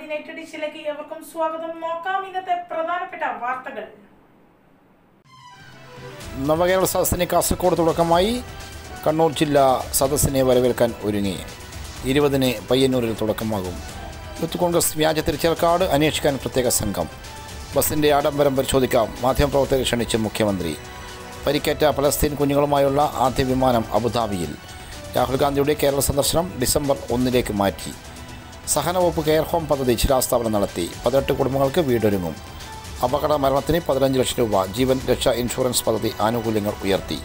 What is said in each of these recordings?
United ഡിഷിലേക്ക് ഏവർക്കും സ്വാഗതം നോക്കാം ഇന്നത്തെ പ്രധാനപ്പെട്ട വാർത്തകൾ നവകേരള സദസ്സിന് കാസർഗോഡ് തുടക്കമായി കണ്ണൂർ ജില്ല സദസ്സിനെ വരവേൽക്കാൻ ഒരുങ്ങി ഇരുപതിന് പയ്യന്നൂരിൽ തുടക്കമാകും യൂത്ത് കോൺഗ്രസ് വ്യാജ തിരിച്ചേർക്കാട് അന്വേഷിക്കാൻ പ്രത്യേക സംഘം ബസിൻ്റെ ആഡംബരം പരിശോധിക്കാം മാധ്യമപ്രവർത്തകരെ ക്ഷണിച്ച് മുഖ്യമന്ത്രി പരിക്കേറ്റ പലസ്തീൻ കുഞ്ഞുങ്ങളുമായുള്ള ആദ്യ വിമാനം അബുദാബിയിൽ രാഹുൽ ഗാന്ധിയുടെ കേരള സന്ദർശനം ഡിസംബർ ഒന്നിലേക്ക് മാറ്റി സഹനവകുപ്പ് കെയർ ഹോം പദ്ധതി ശിലാസ്ഥാപനം നടത്തി പതിനെട്ട് കുടുംബങ്ങൾക്ക് വീടൊരുങ്ങും അപകട മരണത്തിന് പതിനഞ്ച് ലക്ഷം രൂപ ജീവൻ രക്ഷാ ഇൻഷുറൻസ് പദ്ധതി ആനുകൂല്യങ്ങൾ ഉയർത്തി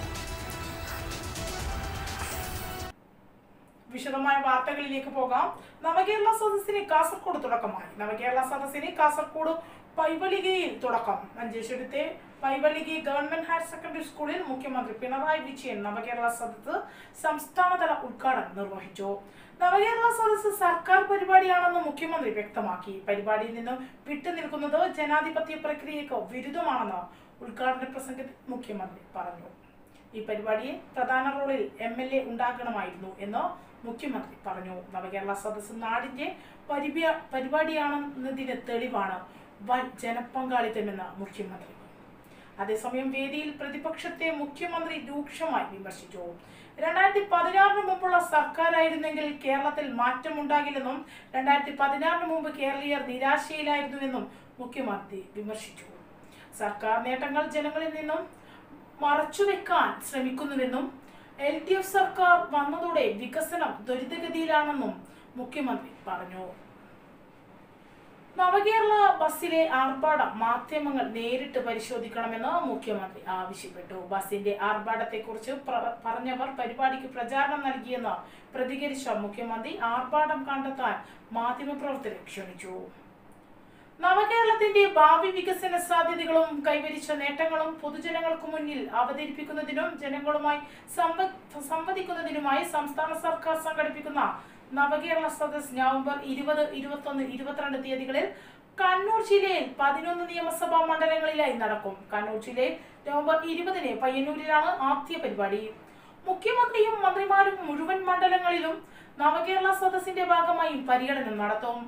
വിശദമായ വാർത്തകളിലേക്ക് പോകാം നവകേരള സദസ്സിന് കാസർഗോഡ് തുടക്കമായി നവകേരള സദസ്സിന് കാസർഗോഡ് പൈവലികയിൽ തുടക്കം മഞ്ചേശ്വരത്തെ പൈവലികി ഗവൺമെന്റ് ഹയർ സെക്കൻഡറി സ്കൂളിൽ മുഖ്യമന്ത്രി പിണറായി വിജയൻ നവകേരള സദസ്സ് സംസ്ഥാനതല ഉദ്ഘാടനം നിർവഹിച്ചു നവകേരള സദസ്സ് സർക്കാർ പരിപാടിയാണെന്ന് മുഖ്യമന്ത്രി വ്യക്തമാക്കി പരിപാടിയിൽ നിന്ന് വിട്ടുനിൽക്കുന്നത് ജനാധിപത്യ പ്രക്രിയക്ക് വിരുദ്ധമാണെന്ന് ഉദ്ഘാടന പ്രസംഗത്തിൽ മുഖ്യമന്ത്രി പറഞ്ഞു ഈ പരിപാടിയിൽ പ്രധാന റോളിൽ എം എൽ എ ഉണ്ടാകണമായിരുന്നു എന്ന് മുഖ്യമന്ത്രി പറഞ്ഞു നവകേരള സദസ്സ് നാടിന്റെ പരിപാ പരിപാടിയാണെന്നതിന് തെളിവാണ് വൻ ജനപങ്കാളിത്തമെന്ന് മുഖ്യമന്ത്രി അതേസമയം വേദിയിൽ പ്രതിപക്ഷത്തെ മുഖ്യമന്ത്രി രൂക്ഷമായി വിമർശിച്ചു രണ്ടായിരത്തി പതിനാറിന് മുമ്പുള്ള സർക്കാരായിരുന്നെങ്കിൽ കേരളത്തിൽ മാറ്റമുണ്ടാകില്ലെന്നും രണ്ടായിരത്തി പതിനാറിന് മുമ്പ് കേരളീയർ നിരാശയിലായിരുന്നുവെന്നും മുഖ്യമന്ത്രി വിമർശിച്ചു സർക്കാർ നേട്ടങ്ങൾ ജനങ്ങളിൽ നിന്നും മറച്ചുവെക്കാൻ ശ്രമിക്കുന്നുവെന്നും എൽ ഡി എഫ് സർക്കാർ വന്നതോടെ വികസനം ത്വരിതഗതിയിലാണെന്നും മുഖ്യമന്ത്രി പറഞ്ഞു നവകേരള ബസ്സിലെ ആർഭാടം മാധ്യമങ്ങൾ നേരിട്ട് പരിശോധിക്കണമെന്ന് മുഖ്യമന്ത്രി ആവശ്യപ്പെട്ടു ബസിന്റെ ആർഭാടത്തെക്കുറിച്ച് പ്ര- പറഞ്ഞവർ പരിപാടിക്ക് പ്രചാരണം നൽകിയെന്ന് പ്രതികരിച്ച മുഖ്യമന്ത്രി ആർഭാടം കണ്ടെത്താൻ മാധ്യമപ്രവർത്തകരെ ക്ഷണിച്ചു നവകേരളത്തിന്റെ ഭാവി വികസന സാധ്യതകളും കൈവരിച്ച നേട്ടങ്ങളും പൊതുജനങ്ങൾക്ക് മുന്നിൽ അവതരിപ്പിക്കുന്നതിനും ജനങ്ങളുമായി സംവ- സംവദിക്കുന്നതിനുമായി സംസ്ഥാന സർക്കാർ സംഘടിപ്പിക്കുന്ന നവകേരള സദസ് നവംബർ ഇരുപത് ഇരുപത്തൊന്ന് ഇരുപത്തിരണ്ട് തീയതികളിൽ കണ്ണൂർ ജില്ലയിൽ പതിനൊന്ന് നിയമസഭാ മണ്ഡലങ്ങളിലായി നടക്കും കണ്ണൂർ ജില്ലയിൽ നവംബർ ഇരുപതിന് പയ്യന്നൂരിലാണ് ആദ്യ പരിപാടി മുഖ്യമന്ത്രിയും മന്ത്രിമാരും മുഴുവൻ മണ്ഡലങ്ങളിലും നവകേരള സദസ്സിന്റെ ഭാഗമായി പര്യടനം നടത്തും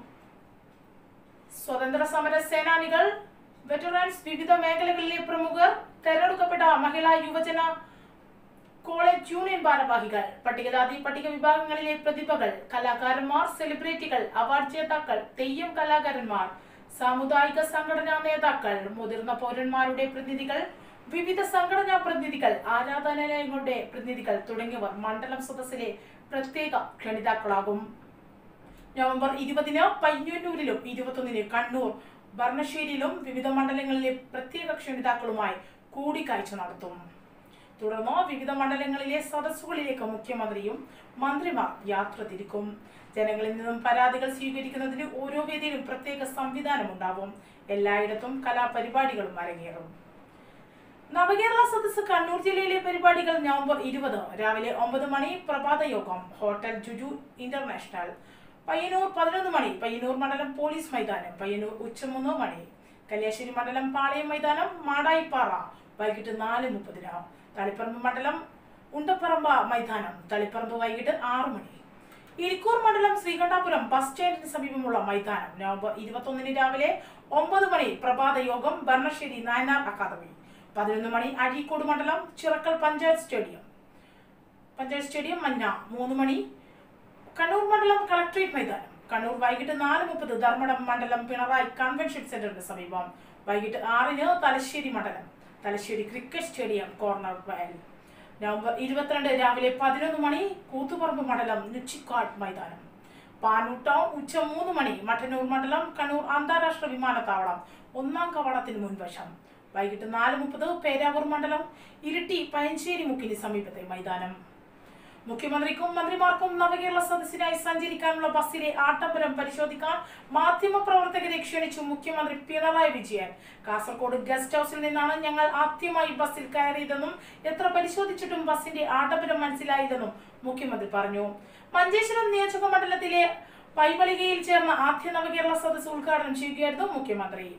സ്വതന്ത്ര സമര സേനാനികൾ വെറ്ററൻസ് വിവിധ മേഖലകളിലെ പ്രമുഖർ തെരഞ്ഞെടുക്കപ്പെട്ട മഹിളാ യുവജന കോളേജ് യൂണിയൻ ഭാരവാഹികൾ പട്ടികജാതി പട്ടിക വിഭാഗങ്ങളിലെ പ്രതിഭകൾ കലാകാരന്മാർ സെലിബ്രിറ്റികൾ അവാർഡ് ജേതാക്കൾ തെയ്യം കലാകാരന്മാർ സാമുദായിക സംഘടനാ നേതാക്കൾ മുതിർന്ന പൗരന്മാരുടെ പ്രതിനിധികൾ വിവിധ സംഘടനാ പ്രതിനിധികൾ ആരാധനാലയങ്ങളുടെ പ്രതിനിധികൾ തുടങ്ങിയവർ മണ്ഡലം സദസ്സിലെ പ്രത്യേക ക്ഷണിതാക്കളാകും നവംബർ ഇരുപതിന് പയ്യന്നൂരിലും ഇരുപത്തൊന്നിന് കണ്ണൂർ ഭരണശ്ശേരിയിലും വിവിധ മണ്ഡലങ്ങളിലെ പ്രത്യേക ക്ഷണിതാക്കളുമായി കൂടിക്കാഴ്ച നടത്തും തുടർന്ന് വിവിധ മണ്ഡലങ്ങളിലെ സദസ്സുകളിലേക്ക് മുഖ്യമന്ത്രിയും മന്ത്രിമാർ യാത്ര തിരിക്കും ജനങ്ങളിൽ നിന്നും പരാതികൾ സ്വീകരിക്കുന്നതിന് ഓരോ വേദിയിലും പ്രത്യേക സംവിധാനം ഉണ്ടാവും എല്ലായിടത്തും കലാപരിപാടികളും അരങ്ങേറും നവകേരള സദസ് കണ്ണൂർ ജില്ലയിലെ പരിപാടികൾ നവംബർ ഇരുപത് രാവിലെ ഒമ്പത് മണി പ്രഭാത യോഗം ഹോട്ടൽ ജുജു ഇന്റർനാഷണൽ പയ്യന്നൂർ പതിനൊന്ന് മണി പയ്യന്നൂർ മണ്ഡലം പോലീസ് മൈതാനം പയ്യന്നൂർ ഉച്ചമൂന്ന് മണി കല്യാശ്ശേരി മണ്ഡലം പാളയം മൈതാനം മാടായിപ്പാറ വൈകിട്ട് നാല് മുപ്പതിന് തളിപ്പറമ്പ് മണ്ഡലം ഉണ്ടപ്പറമ്പ മൈതാനം തളിപ്പറമ്പ് വൈകിട്ട് ആറ് മണി ഇരിക്കൂർ മണ്ഡലം ശ്രീകണ്ഠാപുരം ബസ് സ്റ്റാൻഡിന് സമീപമുള്ള മൈതാനം നവംബർ ഇരുപത്തൊന്നിന് രാവിലെ ഒമ്പത് മണി പ്രഭാത യോഗം ഭരണശ്ശേരി നായനാർ അക്കാദമി പതിനൊന്ന് മണി അഴീക്കോട് മണ്ഡലം ചിറക്കൽ പഞ്ചായത്ത് സ്റ്റേഡിയം പഞ്ചായത്ത് സ്റ്റേഡിയം മഞ്ഞ മൂന്ന് മണി കണ്ണൂർ മണ്ഡലം കളക്ട്രേറ്റ് മൈതാനം കണ്ണൂർ വൈകിട്ട് നാല് മുപ്പത് ധർമ്മടം മണ്ഡലം പിണറായി കൺവെൻഷൻ സെന്ററിന് സമീപം വൈകിട്ട് ആറിന് തലശ്ശേരി മണ്ഡലം തലശ്ശേരി ക്രിക്കറ്റ് സ്റ്റേഡിയം കോർണർ വയൽ നവംബർ ഇരുപത്തിരണ്ട് രാവിലെ പതിനൊന്ന് മണി കൂത്തുപറമ്പ് മണ്ഡലം നുച്ചിക്കാട് മൈതാനം പാനൂർ ടൗൺ ഉച്ച മൂന്ന് മണി മട്ടന്നൂർ മണ്ഡലം കണ്ണൂർ അന്താരാഷ്ട്ര വിമാനത്താവളം ഒന്നാം കവാടത്തിന് മുൻവശം വൈകിട്ട് നാല് മുപ്പത് പേരാവൂർ മണ്ഡലം ഇരിട്ടി പയഞ്ചേരി മുക്കിന് സമീപത്തെ മൈതാനം മുഖ്യമന്ത്രിക്കും മന്ത്രിമാർക്കും നവകേരള സദസ്സിനായി സഞ്ചരിക്കാനുള്ള ബസ്സിലെ ആഡംബരം പരിശോധിക്കാൻ മാധ്യമപ്രവർത്തകരെ ക്ഷണിച്ചു മുഖ്യമന്ത്രി പിണറായി വിജയൻ കാസർഗോഡ് ഗസ്റ്റ് ഹൌസിൽ നിന്നാണ് ഞങ്ങൾ ആദ്യമായി ബസ്സിൽ കയറിയതെന്നും എത്ര പരിശോധിച്ചിട്ടും ബസ്സിന്റെ ആഡംബരം മനസ്സിലായില്ലെന്നും മുഖ്യമന്ത്രി പറഞ്ഞു മഞ്ചേശ്വരം നിയോജക മണ്ഡലത്തിലെ പൈവളികയിൽ ചേർന്ന ആദ്യ നവകേരള സദസ്സ് ഉദ്ഘാടനം ചെയ്യുകയായിരുന്നു മുഖ്യമന്ത്രി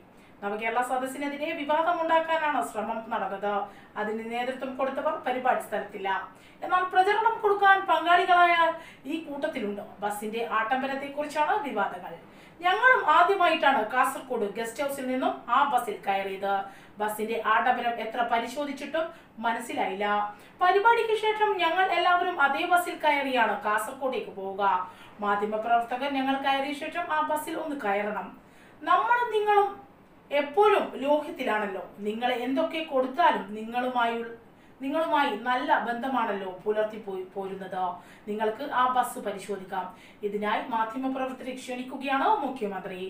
നവകേരള സദസ്സിനെതിരെ വിവാദമുണ്ടാക്കാനാണ് ശ്രമം നടന്നത് അതിന് നേതൃത്വം കൊടുത്തവർ പരിപാടി സ്ഥലത്തില്ല എന്നാൽ പ്രചരണം കൊടുക്കാൻ പങ്കാളികളായ ഈ കൂട്ടത്തിലുണ്ട് ബസിന്റെ ആഡംബരത്തെക്കുറിച്ചാണ് വിവാദങ്ങൾ ഞങ്ങളും ആദ്യമായിട്ടാണ് കാസർഗോഡ് ഗസ്റ്റ് ഹൗസിൽ നിന്നും ആ ബസ്സിൽ കയറിയത് ബസിന്റെ ആഡംബരം എത്ര പരിശോധിച്ചിട്ടും മനസ്സിലായില്ല പരിപാടിക്ക് ശേഷം ഞങ്ങൾ എല്ലാവരും അതേ ബസ്സിൽ കയറിയാണ് കാസർഗോഡേക്ക് പോവുക മാധ്യമപ്രവർത്തകർ ഞങ്ങൾ കയറിയ ശേഷം ആ ബസ്സിൽ ഒന്ന് കയറണം നമ്മളും നിങ്ങളും എപ്പോഴും ലോഹ്യത്തിലാണല്ലോ നിങ്ങൾ എന്തൊക്കെ കൊടുത്താലും നിങ്ങളുമായി നിങ്ങളുമായി നല്ല ബന്ധമാണല്ലോ പുലർത്തി പോയി പോരുന്നത് നിങ്ങൾക്ക് ആ ബസ് പരിശോധിക്കാം ഇതിനായി മാധ്യമപ്രവർത്തകരെ ക്ഷണിക്കുകയാണ് മുഖ്യമന്ത്രി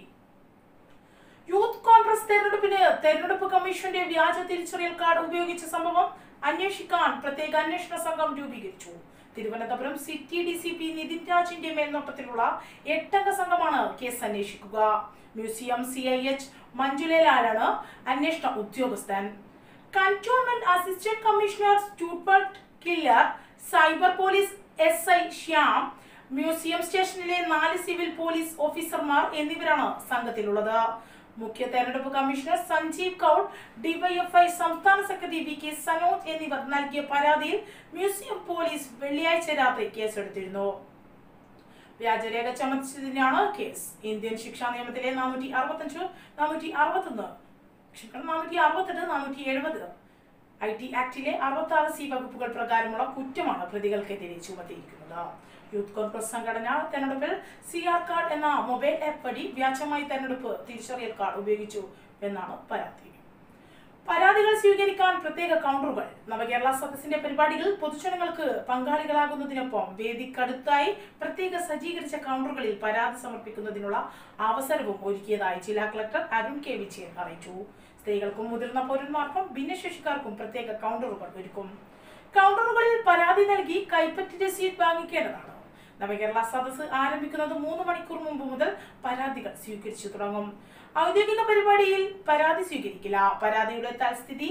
യൂത്ത് കോൺഗ്രസ് തെരഞ്ഞെടുപ്പിന് തെരഞ്ഞെടുപ്പ് കമ്മീഷന്റെ വ്യാജ തിരിച്ചറിയൽ കാർഡ് ഉപയോഗിച്ച സംഭവം അന്വേഷിക്കാൻ പ്രത്യേക അന്വേഷണ സംഘം രൂപീകരിച്ചു Thiruvananthapuram city D C P Nitin രാജിന്റെ മേൽനോട്ടത്തിലുള്ള എട്ടംഗ സംഘമാണ് കേസ് അന്വേഷിക്കുക മ്യൂസിയം സി ഐ എച്ച് മഞ്ജുലയിലാണ് അന്വേഷണ ഉദ്യോഗസ്ഥൻ കന്റോൺമെന്റ് അസിസ്റ്റന്റ് കമ്മീഷണർ സ്റ്റുബർട്ട് കില്ലർ cyber police S I Shyam museum സ്റ്റേഷനിലെ നാല് സിവിൽ പോലീസ് ഓഫീസർമാർ എന്നിവരാണ് സംഘത്തിലുള്ളത് മുഖ്യ തെരഞ്ഞെടുപ്പ് കമ്മീഷണർ സഞ്ജീവ് കൗൾ ഡിവൈഎഫ്ഐ സംസ്ഥാന സെക്രട്ടറി വി കെ സനോജ് എന്നിവർ നൽകിയ പരാതിയിൽ മ്യൂസിയം പോലീസ് വെള്ളിയാഴ്ച രാത്രി കേസെടുത്തിരുന്നു വ്യാജരേഖ ചമച്ചതിനാണ് കേസ് ഇന്ത്യൻ ശിക്ഷാ നിയമത്തിലെ നാനൂറ്റി അറുപത്തഞ്ച് നാനൂറ്റി അറുപത്തൊന്ന് ക്ഷമിക്കണം നാനൂറ്റി അറുപത്തെട്ട് നാനൂറ്റി എഴുപത് ഐ ടി ആക്ടിലെ അറുപത്തി ആറ് സി വകുപ്പുകൾ പ്രകാരമുള്ള കുറ്റമാണ് പ്രതികൾക്കെതിരെ ചുമത്തിയിരിക്കുന്നത് യൂത്ത് കോൺഗ്രസ് സംഘടന തെരഞ്ഞെടുപ്പിൽ സി ആർ കാർഡ് എന്ന മൊബൈൽ ആപ്പ് വഴി വ്യാജമായി തെരഞ്ഞെടുപ്പ് തിരിച്ചറിയൽ കാർഡ് ഉപയോഗിച്ചു എന്നാണ് പരാതി പരാതികൾ സ്വീകരിക്കാൻ പ്രത്യേക കൗണ്ടറുകൾ നവകേരള സദസ്സിന്റെ പരിപാടികൾ പൊതുജനങ്ങൾക്ക് പങ്കാളികളാകുന്നതിനൊപ്പം വേദിക്കടുത്തായി പ്രത്യേക സജ്ജീകരിച്ച കൗണ്ടറുകളിൽ പരാതി സമർപ്പിക്കുന്നതിനുള്ള അവസരവും ഒരുക്കിയതായി ജില്ലാ കളക്ടർ അരുൺ കെ വിജയൻ അറിയിച്ചു സ്ത്രീകൾക്കും മുതിർന്ന പൗരന്മാർക്കും ഭിന്നശേഷിക്കാർക്കും പ്രത്യേക കൗണ്ടറുകൾ ഒരുക്കും കൗണ്ടറുകളിൽ പരാതി നൽകി കൈപ്പറ്റി രസീത് വാങ്ങിക്കേണ്ടതാണ് നവകേരള സദസ്സ് ആരംഭിക്കുന്നത് മൂന്ന് മണിക്കൂർ മുമ്പ് മുതൽ പരാതികൾ സ്വീകരിച്ചു തുടങ്ങും ഔദ്യോഗിക പരിപാടിയിൽ പരാതി സ്വീകരിക്കില്ല പരാതിയുടെ തൽസ്ഥിതി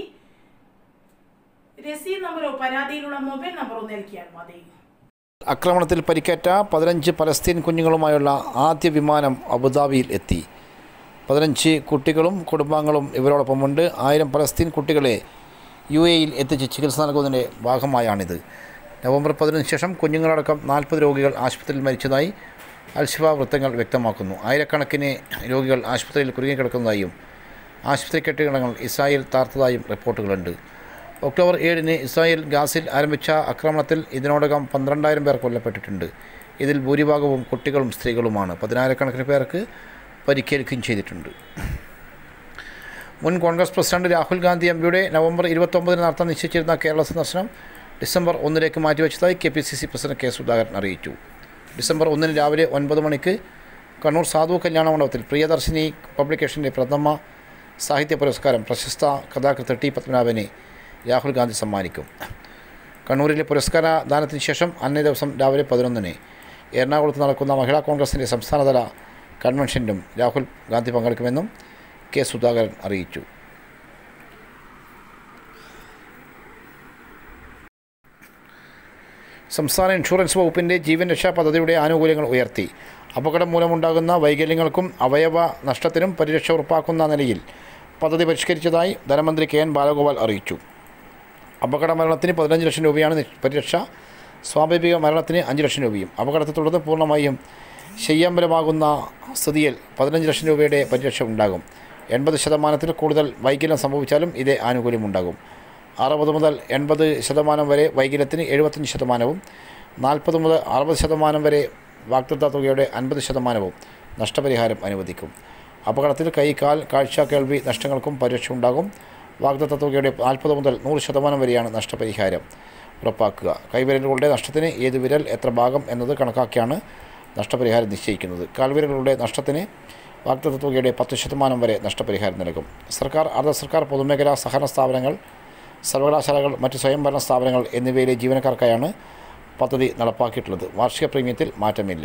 രസീത് നമ്പറോ പരാതിയിലുള്ള മൊബൈൽ നമ്പറോ നൽകിയാൽ മതി ആക്രമണത്തിൽ പരിക്കേറ്റ പതിനഞ്ച് പലസ്തീൻ കുഞ്ഞുങ്ങളുമായുള്ള ആദ്യ വിമാനം അബുദാബിയിൽ എത്തി പതിനഞ്ച് കുട്ടികളും കുടുംബാംഗങ്ങളും ഇവരോടൊപ്പമുണ്ട് ആയിരം പലസ്തീൻ കുട്ടികളെ യു എയിൽ എത്തിച്ച് ചികിത്സ നൽകുന്നതിൻ്റെ ഭാഗമായാണിത് നവംബർ പതിനൊന്നിന് ശേഷം കുഞ്ഞുങ്ങളടക്കം നാൽപ്പത് രോഗികൾ ആശുപത്രിയിൽ മരിച്ചതായി അൽഷിഫ വൃത്തങ്ങൾ വ്യക്തമാക്കുന്നു ആയിരക്കണക്കിന് രോഗികൾ ആശുപത്രിയിൽ കുരുങ്ങിക്കിടക്കുന്നതായും ആശുപത്രി കെട്ടിടങ്ങൾ ഇസ്രായേൽ താർത്തതായും റിപ്പോർട്ടുകളുണ്ട് ഒക്ടോബർ ഏഴിന് ഇസ്രായേൽ ഗാസിൽ ആരംഭിച്ച ആക്രമണത്തിൽ ഇതിനോടകം പന്ത്രണ്ടായിരം പേർ കൊല്ലപ്പെട്ടിട്ടുണ്ട് ഇതിൽ ഭൂരിഭാഗവും കുട്ടികളും സ്ത്രീകളുമാണ് പതിനായിരക്കണക്കിന് പേർക്ക് പരിക്കേൽക്കുകയും ചെയ്തിട്ടുണ്ട് മുൻ കോൺഗ്രസ് പ്രസിഡന്റ് രാഹുൽ ഗാന്ധി എംപിയുടെ നവംബർ ഇരുപത്തൊമ്പതിന് നടത്താൻ നിശ്ചയിച്ചിരുന്ന കേരള സന്ദർശനം ഡിസംബർ ഒന്നിലേക്ക് മാറ്റിവെച്ചതായി K P C C president K Sudhakaran അറിയിച്ചു ഡിസംബർ ഒന്നിന് രാവിലെ ഒൻപത് മണിക്ക് കണ്ണൂർ സാധു കല്യാണ മണ്ഡപത്തിൽ പ്രിയദർശിനി പബ്ലിക്കേഷൻ്റെ പ്രഥമ സാഹിത്യ പുരസ്കാരം പ്രശസ്ത കഥാകൃത്ത് ടി പത്മനാഭനെ രാഹുൽ ഗാന്ധി സമ്മാനിക്കും കണ്ണൂരിലെ പുരസ്കാര ദാനത്തിന് ശേഷം അന്നേ ദിവസം രാവിലെ പതിനൊന്നിന് എറണാകുളത്ത് നടക്കുന്ന മഹിളാ കോൺഗ്രസിൻ്റെ സംസ്ഥാനതല കൺവെൻഷനിലും രാഹുൽ ഗാന്ധി പങ്കെടുക്കുമെന്നും കെ സുധാകരൻ അറിയിച്ചു സംസ്ഥാന ഇൻഷുറൻസ് വകുപ്പിൻ്റെ ജീവൻ രക്ഷാ പദ്ധതിയുടെ ആനുകൂല്യങ്ങൾ ഉയർത്തി അപകടം മൂലമുണ്ടാകുന്ന വൈകല്യങ്ങൾക്കും അവയവ നഷ്ടത്തിനും പരിരക്ഷ ഉറപ്പാക്കുന്ന നിലയിൽ പദ്ധതി പരിഷ്കരിച്ചതായി ധനമന്ത്രി കെ എൻ ബാലഗോപാൽ അറിയിച്ചു അപകട മരണത്തിന് പതിനഞ്ച് ലക്ഷം രൂപയാണ് നി- പരിരക്ഷ സ്വാഭാവിക മരണത്തിന് അഞ്ച് ലക്ഷം രൂപയും അപകടത്തെ തുടർന്ന് പൂർണ്ണമായും ശയ്യാമ്പലമാകുന്ന സ്ഥിതിയിൽ പതിനഞ്ച് ലക്ഷം രൂപയുടെ പരിരക്ഷ ഉണ്ടാകും എൺപത് ശതമാനത്തിൽ കൂടുതൽ വൈകല്യം സംഭവിച്ചാലും ഇതേ ആനുകൂല്യമുണ്ടാകും അറുപത് മുതൽ എൺപത് ശതമാനം വരെ വൈകല്യത്തിന് എഴുപത്തഞ്ച് ശതമാനവും നാൽപ്പത് മുതൽ അറുപത് ശതമാനം വരെ വാഗ്ദത്ത തുകയുടെ അൻപത് ശതമാനവും നഷ്ടപരിഹാരം അനുവദിക്കും അപകടത്തിൽ കൈ കാൽ കാഴ്ച കേൾവി നഷ്ടങ്ങൾക്കും പരിരക്ഷ ഉണ്ടാകും വാഗ്ദത്ത തുകയുടെ നാൽപ്പത് മുതൽ നൂറ് ശതമാനം വരെയാണ് നഷ്ടപരിഹാരം ഉറപ്പാക്കുക കൈവിരലുകളുടെ നഷ്ടത്തിന് ഏത് വിരൽ എത്ര ഭാഗം എന്നത് കണക്കാക്കിയാണ് നഷ്ടപരിഹാരം നിശ്ചയിക്കുന്നത് കാൽവിരലുകളുടെ നഷ്ടത്തിന് വാഗ്ദത്ത തുകയുടെ പത്ത് ശതമാനം വരെ നഷ്ടപരിഹാരം നൽകും സർക്കാർ അർദ്ധ സർക്കാർ പൊതുമേഖലാ സഹകരണ സ്ഥാപനങ്ങൾ സർവകലാശാലകൾ മറ്റ് സ്വയംഭരണ സ്ഥാപനങ്ങൾ എന്നിവയിലെ ജീവനക്കാർക്കായാണ് പദ്ധതി നടപ്പാക്കിയിട്ടുള്ളത് വാർഷിക പ്രീമിയത്തിൽ മാറ്റമില്ല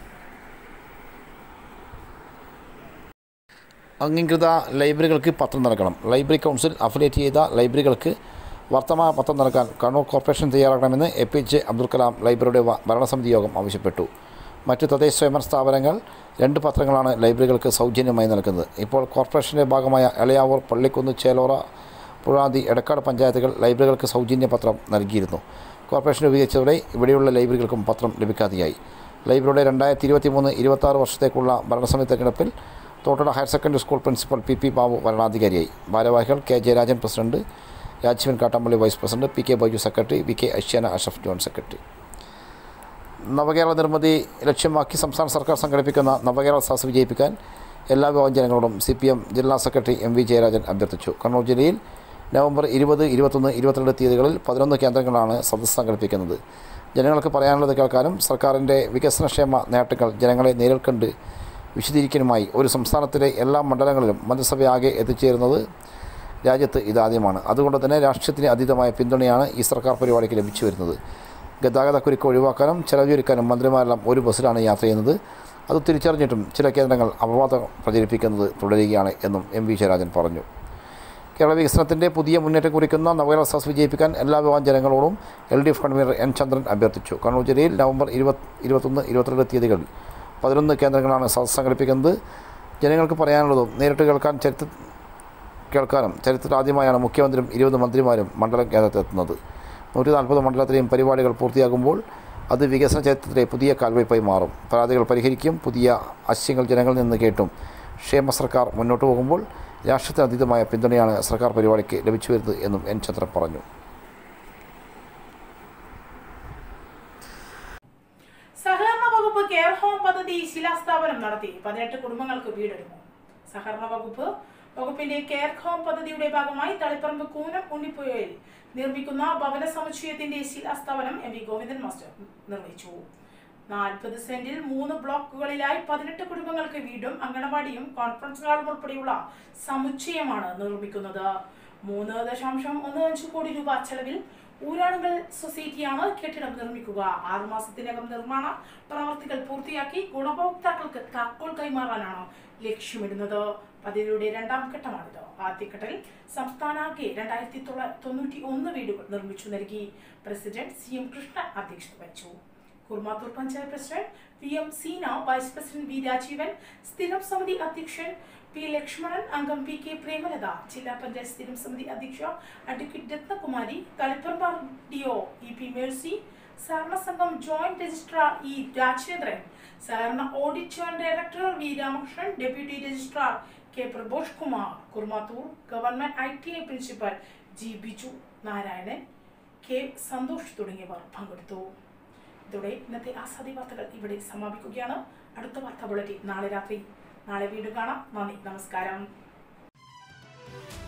അംഗീകൃത ലൈബ്രറികൾക്ക് പത്രം നൽകണം ലൈബ്രറി കൗൺസിൽ അഫിലിയേറ്റ് ചെയ്ത ലൈബ്രറികൾക്ക് വർത്തമാന പത്രം നൽകാൻ കണ്ണൂർ കോർപ്പറേഷൻ തയ്യാറാക്കണമെന്ന് A P J Abdul Kalam ലൈബ്രറിയുടെ വ- ഭരണസമിതി യോഗം ആവശ്യപ്പെട്ടു മറ്റ് തദ്ദേശ സ്വയംഭരണ സ്ഥാപനങ്ങൾ രണ്ട് പത്രങ്ങളാണ് ലൈബ്രറികൾക്ക് സൗജന്യമായി നൽകുന്നത് ഇപ്പോൾ കോർപ്പറേഷൻ്റെ ഭാഗമായ എളയാവൂർ പള്ളിക്കുന്ന് ചേലോറ പുഴാതി എടക്കാട് പഞ്ചായത്തുകൾ ലൈബ്രറികൾക്ക് സൗജന്യ പത്രം നൽകിയിരുന്നു കോർപ്പറേഷൻ രൂപീകരിച്ചതോടെ ഇവിടെയുള്ള ലൈബ്രറികൾക്കും പത്രം ലഭിക്കാതെയായി ലൈബ്രറിയുടെ രണ്ടായിരത്തി ഇരുപത്തി മൂന്ന് ഇരുപത്താറ് വർഷത്തേക്കുള്ള ഭരണസമിതി തെരഞ്ഞെടുപ്പിൽ Thottada higher secondary school principal P P Babu ഭരണാധികാരിയായി ഭാരവാഹികൾ K Jayarajan president Rajeevan Kattampally vice president P K Baiju secretary V K അഷ്യാന അഷഫ് ജോൺ സെക്രട്ടറി നവകേരള നിർമ്മിതി ലക്ഷ്യമാക്കി സംസ്ഥാന സർക്കാർ സംഘടിപ്പിക്കുന്ന നവകേരള സദസ് വിജയിപ്പിക്കാൻ എല്ലാ വിഭാഗം ജനങ്ങളോടും സി പി എം ജില്ലാ സെക്രട്ടറി എം വി ജയരാജൻ അഭ്യർത്ഥിച്ചു കണ്ണൂർ ജില്ലയിൽ നവംബർ ഇരുപത് ഇരുപത്തൊന്ന് ഇരുപത്തിരണ്ട് തീയതികളിൽ പതിനൊന്ന് കേന്ദ്രങ്ങളാണ് സദസ് സംഘടിപ്പിക്കുന്നത് ജനങ്ങൾക്ക് പറയാനുള്ളത് കേൾക്കാനും സർക്കാരിൻ്റെ വികസനക്ഷേമ നേട്ടങ്ങൾ ജനങ്ങളെ നേരിൽ കണ്ട് വിശദീകരിക്കാനുമായി ഒരു സംസ്ഥാനത്തിലെ എല്ലാ മണ്ഡലങ്ങളിലും മന്ത്രിസഭയാകെ എത്തിച്ചേരുന്നത് രാജ്യത്ത് ഇതാദ്യമാണ് അതുകൊണ്ട് തന്നെ രാഷ്ട്രീയത്തിന് അതീതമായ പിന്തുണയാണ് ഈ സർക്കാർ പരിപാടിക്ക് ലഭിച്ചു വരുന്നത് ഗതാഗതക്കുരുക്ക് ഒഴിവാക്കാനും ചെലവൊരുക്കാനും മന്ത്രിമാരെല്ലാം ഒരു ബസ്സിലാണ് യാത്ര ചെയ്യുന്നത് അത് തിരിച്ചറിഞ്ഞിട്ടും ചില കേന്ദ്രങ്ങൾ അപവാദം പ്രചരിപ്പിക്കുന്നത് തുടരുകയാണ് എന്നും എം വി ജയരാജൻ പറഞ്ഞു കേരള വികസനത്തിൻ്റെ പുതിയ മുന്നേറ്റം കുറിക്കുന്ന നവകേരള സദസ് വിജയിപ്പിക്കാൻ എല്ലാ വിഭാഗം ജനങ്ങളോടും L D F convener N Chandran അഭ്യർത്ഥിച്ചു കണ്ണൂർ ജില്ലയിൽ നവംബർ ഇരുപത് ഇരുപത്തൊന്ന് ഇരുപത്തിരണ്ട് തീയതികളിൽ പതിനൊന്ന് കേന്ദ്രങ്ങളാണ് സദസ് സംഘടിപ്പിക്കുന്നത് ജനങ്ങൾക്ക് പറയാനുള്ളതും നേരിട്ട് കേൾക്കാൻ ചരിത്ര കേൾക്കാനും ചരിത്രത്തിൽ ആദ്യമായാണ് മുഖ്യമന്ത്രിയും ഇരുപത് മന്ത്രിമാരും മണ്ഡലം കേന്ദ്രത്തിലെത്തുന്നത് നൂറ്റി നാൽപ്പത് മണ്ഡലത്തിലെയും പരിപാടികൾ പൂർത്തിയാകുമ്പോൾ അത് വികസന ചരിത്രത്തിലെ പുതിയ കാൽവയ്പായി മാറും പരാതികൾ പരിഹരിക്കും പുതിയ ആശയങ്ങൾ ജനങ്ങളിൽ നിന്ന് കേട്ടും ക്ഷേമ സർക്കാർ മുന്നോട്ട് പോകുമ്പോൾ രാഷ്ട്രത്തിന് അതീതമായ പിന്തുണയാണ് സർക്കാർ പരിപാടിക്ക് ലഭിച്ചു വരുന്നത് എന്നും എൻ ചന്ദ്രൻ പറഞ്ഞു സഹകരണ വകുപ്പ് കെയർ ഹോം പദ്ധതി ശിലാസ്ഥാപനം നടത്തി പതിനെട്ട് കുടുംബങ്ങൾക്ക് വീടൊരുങ്ങും സഹകരണ വകുപ്പ് വകുപ്പിന്റെ കെയർ ഹോം പദ്ധതിയുടെ ഭാഗമായി തളിപ്പറമ്പ് കൂനം ഉണ്ണിപ്പുഴയിൽ നിർമ്മിക്കുന്ന ഭവന സമുച്ചയത്തിന്റെ ശിലാസ്ഥാപനം എം വി ഗോവിന്ദൻ മാസ്റ്റർ നിർവഹിച്ചു നാൽപ്പത് സെന്റിൽ മൂന്ന് ബ്ലോക്കുകളിലായി പതിനെട്ട് കുടുംബങ്ങൾക്ക് വീടും അങ്കണവാടിയും കോൺഫറൻസ് ഹാളും ഉൾപ്പെടെയുള്ള സമുച്ചയമാണ് നിർമ്മിക്കുന്നത് മൂന്ന് ദശാംശം ഒന്ന് അഞ്ച് കോടി രൂപ ചെലവിൽ ഊരാളുകൾ സൊസൈറ്റിയാണ് കെട്ടിടം നിർമ്മിക്കുക ആറുമാസത്തിനകം നിർമ്മാണ പ്രവർത്തികൾ പൂർത്തിയാക്കി ഗുണഭോക്താക്കൾക്ക് താക്കോൽ കൈമാറാനാണ് ലക്ഷ്യമിടുന്നത് പദ്ധതിയുടെ രണ്ടാം ഘട്ടമാണിത് ആദ്യഘട്ടത്തിൽ സംസ്ഥാനാകെ രണ്ടായിരത്തി തൊണ്ണൂറ്റി ഒന്ന് വീടുകൾ നിർമ്മിച്ചു നൽകി പ്രസിഡന്റ് സി എം കൃഷ്ണൻ അധ്യക്ഷത വഹിച്ചു Kurumathur panchayat president V M Seena vice president V Rajeevan സ്ഥിരം സമിതി അധ്യക്ഷൻ പി ലക്ഷ്മണൻ അംഗം പി കെ പ്രേമലത ജില്ലാ പഞ്ചായത്ത് സ്ഥിരം സമിതി അധ്യക്ഷ advocate Ratnakumari Taliparamba D O E P Mercy സഹകരണ സംഘം ജോയിന്റ് രജിസ്ട്രാർ ഇ രാജേന്ദ്രൻ സഹകരണ audit joint director V Ramakrishnan deputy registrar K Prabosh Kumar Kurumathur government I T I principal G Biju Narayanan K Santhosh തുടങ്ങിയവർ പങ്കെടുത്തു ഇതോടെ ഇന്നത്തെ ആസാദി വാർത്തകൾ ഇവിടെ സമാപിക്കുകയാണ് അടുത്ത വാർത്താ ബുള്ളറ്റിൻ നാളെ രാത്രി നാളെ വീണ്ടും കാണാം നന്ദി നമസ്കാരം